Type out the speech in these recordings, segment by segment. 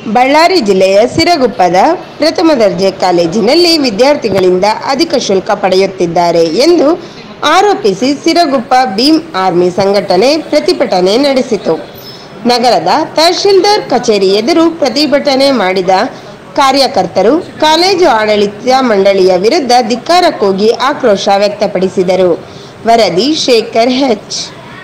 ಬಳ್ಳಾರಿ ಜಿಲ್ಲೆಯ ಸಿರಗುಪ್ಪದ ಪ್ರಥಮ ದರ್ಜೆ ಕಾಲೇಜಿನಲ್ಲಿ ವಿದ್ಯಾರ್ಥಿಗಳಿಂದ ಅಧಿಕ ಶುಲ್ಕ ಪಡೆಯುತ್ತಿದ್ದಾರೆ ಎಂದು ಆರೋಪಿಸಿ ಸಿರಗುಪ್ಪ ಭೀಮ್ ಆರ್ಮಿ ಸಂಘಟನೆ ಪ್ರತಿಭಟನೆ ನಡೆಸಿತು ನಗರದ ತಹಶೀಲ್ದಾರ್ ಕಚೇರಿ ಎದುರು ಪ್ರತಿಭಟನೆ ಮಾಡಿದ ಕಾರ್ಯಕರ್ತರು ಕಾಲೇಜು ಆಡಳಿತ ಮಂಡಳಿಯ ವಿರುದ್ಧ ಧಿಕ್ಕಾರ ಕೂಗಿ ಆಕ್ರೋಶ ವ್ಯಕ್ತಪಡಿಸಿದರು ವರದಿ Shekhar H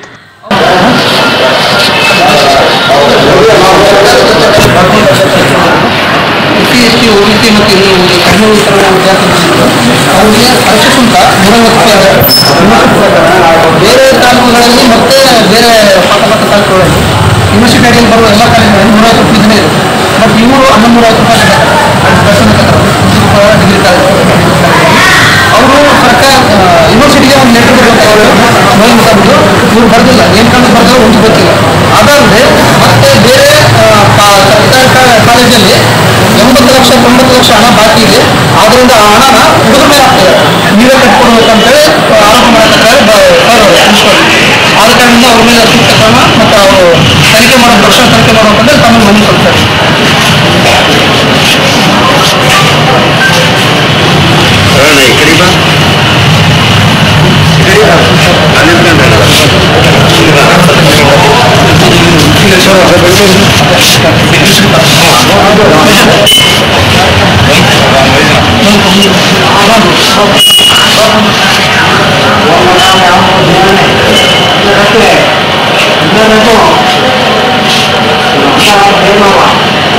S C S T O B C ಮತ್ತು ಇನ್ನು ಕಡಿಮೆ ಉಳಿದ ವಿದ್ಯಾರ್ಥಿಗಳಿದ್ದು ಅವರಿಗೆ ಪರೀಕ್ಷೆ ಶುಲ್ಕ ನೂರೈವತ್ತು ರೂಪಾಯಿ ಬೇರೆ ತಾಲೂಕುಗಳಲ್ಲಿ ಮತ್ತೆ ಬೇರೆ ಪಾಠಪಾಠ ತಾಲೂಕುಗಳಲ್ಲಿ ಯೂನಿವರ್ಸಿಟಿ ಅಡಿಯಲ್ಲಿ ಬರುವ ಎಲ್ಲ ಕಾಲೇಜುಗಳಲ್ಲಿ ನೂರೈವತ್ತು ರೂಪಾಯಿ ಇದನ್ನೇ ಇದೆ ಬಟ್ ಇವರು ಹನ್ನೊಂದು ನೂರೈವತ್ತು ರೂಪಾಯಿ ಕಟ್ಟಬೇಕು ಡಿಗ್ರಿ ಕಾಲೇಜು ಅವರು ಸರ್ಕಾರ ಯೂನಿವರ್ಸಿಟಿಗೆ ಒಂದು ಲೆಟರ್ ಬರಬೇಕಾದ್ರೆ ಮೈನ್ ಮುಖಾಂತರ ಇವ್ರು ಬರೆದಿಲ್ಲ ಏನು ಕಾರಣ ಬರೆದ್ರೆ ಒಂದು ಗೊತ್ತಿಲ್ಲ ಅದಲ್ಲದೆ ಮತ್ತೆ ಬೇರೆ ಆ, ಕಾ- ಸರ್ಕಾರಿ ಕಾ- ಕಾಲೇಜಲ್ಲಿ ಎಂಬತ್ತು ಲಕ್ಷ ತೊಂಬತ್ತು ಲಕ್ಷ ಹಣ ಬಾಕಿ ಇದೆ ಆದ್ದರಿಂದ ಆ ಹಣನ ಹುಡುಗರ ಮೇಲೆ ಹಾಕ್ತಾರೆ ನೀವೇ ಕಟ್ಕೊಡ್ಬೇಕಂತೇಳಿ ಆರೋಪ ಮಾಡಕ್ಕಾದ್ರೆ ಪ್ರಿನ್ಸಿಪಲ್ ಆದ ಕಾರಣದಿಂದ ಅವ್ರ ಮೇಲೆ ಸೂಕ್ತ ಕ್ರಮ ಮತ್ತು ಅವರು ತನಿಖೆ ಮಾಡೋ ತಕ್ಷಣ ತನಿಖೆ ಮಾಡಬೇಕಂದ್ರೆ ತಮ್ಮ ಮನೆ ಕೊಡ್ತಾರೆ ಅಣ್ಣ ಈ ಕಡೆ ಬಾ ಈ ಕಡೆ ಬಾ. ಅಲ್ಲಿ ನಿಂತ್ಕೊಂಡು ¡Vamos!